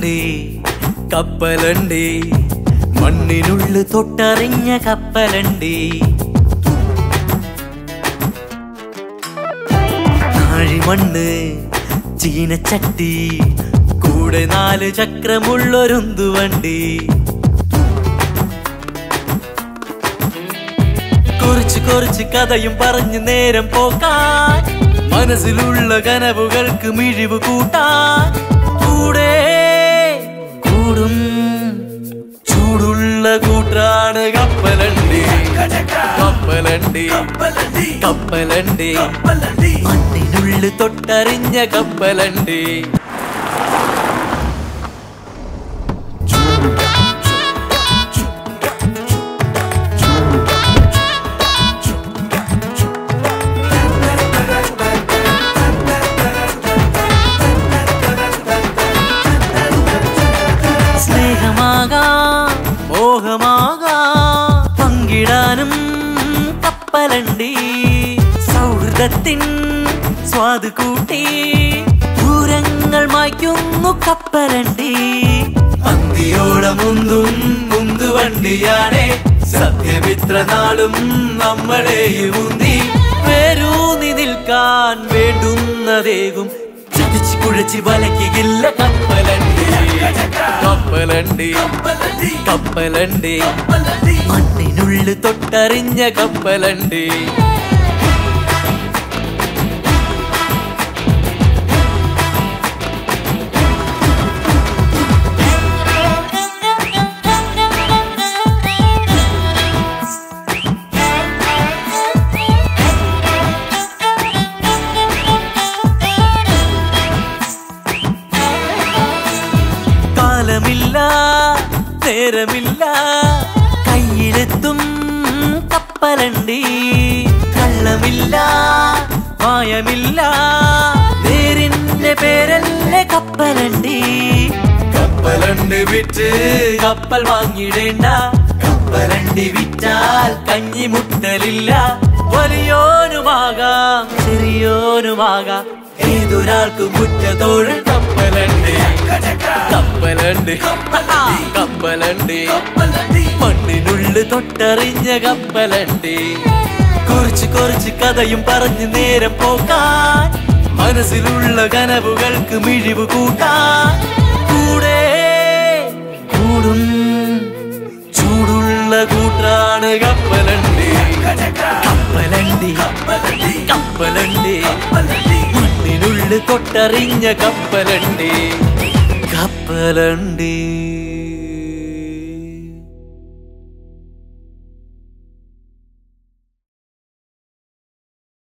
കപ്പലണ്ടി കപ്പലണ്ടി മണ്ണിനുള്ളിൽ തൊട്ടറിഞ്ഞ കപ്പലണ്ടി താഴിമണ്ണ് ചീനച്ചട്ടി കൂടെ നാല് ചക്രമുള്ളൊരുന്തു വണ്ടി കുറിച്ച് കുറിച്ച് കഥയും പറഞ്ഞ് നേരം പോക്കാൻ മനസ്സിലുള്ള കനവുകൾക്ക് മിഴിവ് കൂട്ടാൻ കൂടെ കൂടും ചൂടുള്ള കൂട്ടാണ് കപ്പലണ്ടി കപ്പലണ്ടി കപ്പലണ്ടി മണ്ണിനുള്ളിൽ തൊട്ടറിഞ്ഞ കപ്പലണ്ടി സ്നേഹമാകാം മോഹമാകാം പങ്കിടാനും കപ്പലണ്ടി സൗഹൃദത്തിൻ സ്വാദ് കൂട്ടി ദൂരങ്ങൾ മായ്ക്കുന്നു കപ്പലണ്ടി അന്തിയോളം മുന്തും മുന്തു വണ്ടിയാണേ സത്യമിത്ര നാളും നമ്മളെയും ഉന്തി വേരൂന്നി നിൽക്കാൻ വേണ്ടുന്നതേകും ചതിച്ച് കുഴച്ച് വലയ്ക്കില്ല കപ്പലണ്ടി കപ്പലണ്ടി കപ്പലണ്ടി മണ്ണിനുള്ളിൽ തൊട്ടറിഞ്ഞ കപ്പലണ്ടി കാലമില്ല നേരമില്ല കയ്യിലെത്തും കപ്പലണ്ടി കള്ളമില്ല മായമില്ല നേരിന്റെ പേരല്ലേ കപ്പലണ്ടി കപ്പലണ്ടി വിറ്റ് കപ്പൽ വാങ്ങിടേണ്ട കപ്പലണ്ടി വിറ്റാൽ കഞ്ഞി മുട്ടലില്ല വലിയോനുമാകാം ചെറിയോനുമാകാം ഏതൊരാൾക്കും മുറ്റത്തോഴൽ കപ്പലണ്ടി കപ്പലണ്ടി കപ്പലണ്ടി മണ്ണിനുള്ളിൽ തൊട്ടറിഞ്ഞ കപ്പലണ്ടി കുറിച്ച് കുറിച്ച് കഥയും പറഞ്ഞ് നേരം പോക്കാൻ മനസ്സിലുള്ള കനവുകൾക്ക് മിഴിവ് കൂട്ടാൻ കൂടെ കൂടും ചൂടുള്ള കൂട്ടാണ് കപ്പലണ്ടി കപ്പലണ്ടി കപ്പലണ്ടി മണ്ണിനുള്ളിൽ തൊട്ടറിഞ്ഞ കപ്പലണ്ടി കപ്പലണ്ടി